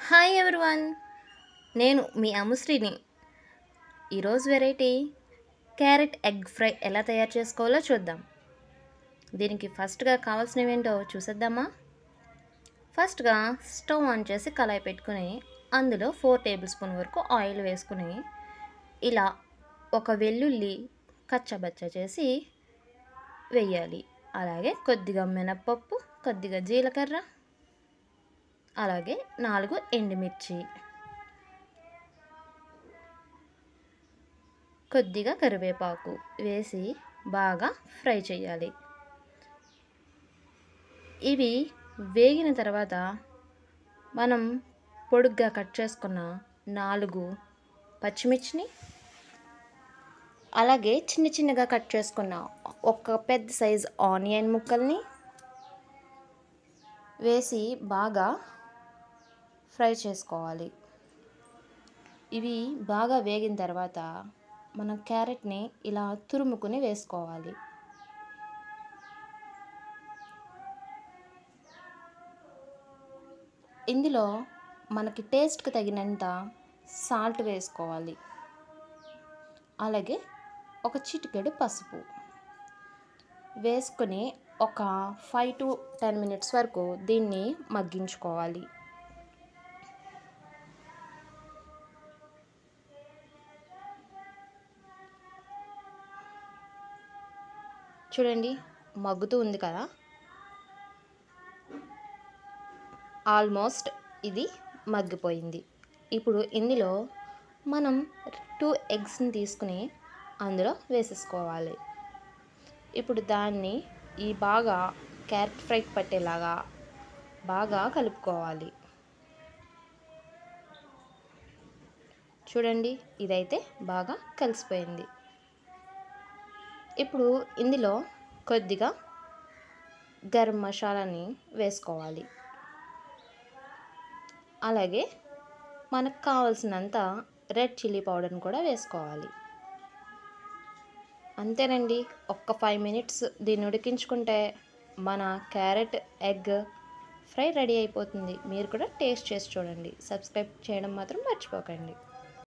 hi everyone నేను మీ అముశ్రీని ఈరోజు variety carrot egg fry ఎలా తయారు చేసుకోవాలో చూద్దాం దీనికి ఫస్ట్గా కావాల్సినవి ఏంటో చూసేద్దామా ఫస్ట్గా స్టవ్ ఆన్ చేసి కళాయి పెట్టుకుని అందులో ఫోర్ టేబుల్ స్పూన్ వరకు ఆయిల్ వేసుకుని ఇలా ఒక వెల్లుల్లి కచ్చబచ్చ చేసి వేయాలి అలాగే కొద్దిగా మినప్పప్పు కొద్దిగా జీలకర్ర అలాగే నాలుగు ఎండుమిర్చి కొద్దిగా కరివేపాకు వేసి బాగా ఫ్రై చేయాలి ఇవి వేగిన తర్వాత మనం పొడుగ్గా కట్ చేసుకున్న నాలుగు పచ్చిమిర్చిని అలాగే చిన్న చిన్నగా కట్ చేసుకున్న ఒక పెద్ద సైజ్ ఆనియన్ ముక్కల్ని వేసి బాగా ఫ్రై చేసుకోవాలి ఇవి బాగా వేగిన తర్వాత మనం క్యారెట్ని ఇలా తురుముకుని వేసుకోవాలి ఇందులో మనకి టేస్ట్కి తగినంత సాల్ట్ వేసుకోవాలి అలాగే ఒక చిటికెడు పసుపు వేసుకుని ఒక ఫైవ్ టు టెన్ మినిట్స్ వరకు దీన్ని మగ్గించుకోవాలి చూడండి మగ్గుతూ ఉంది కదా ఆల్మోస్ట్ ఇది మగ్గిపోయింది ఇప్పుడు ఇందులో మనం టూ ఎగ్స్ని తీసుకుని అందులో వేసేసుకోవాలి ఇప్పుడు దాన్ని ఈ బాగా క్యారెట్ ఫ్రైకి పట్టేలాగా బాగా కలుపుకోవాలి చూడండి ఇదైతే బాగా కలిసిపోయింది ఇప్పుడు ఇందులో కొద్దిగా గరం మసాలాని వేసుకోవాలి అలాగే మనకు కావలసినంత రెడ్ చిల్లీ పౌడర్ని కూడా వేసుకోవాలి అంతేనండి ఒక్క ఫైవ్ మినిట్స్ దీన్ని ఉడికించుకుంటే మన క్యారెట్ ఎగ్ ఫ్రై రెడీ అయిపోతుంది మీరు కూడా టేస్ట్ చేసి చూడండి సబ్స్క్రైబ్ చేయడం మాత్రం మర్చిపోకండి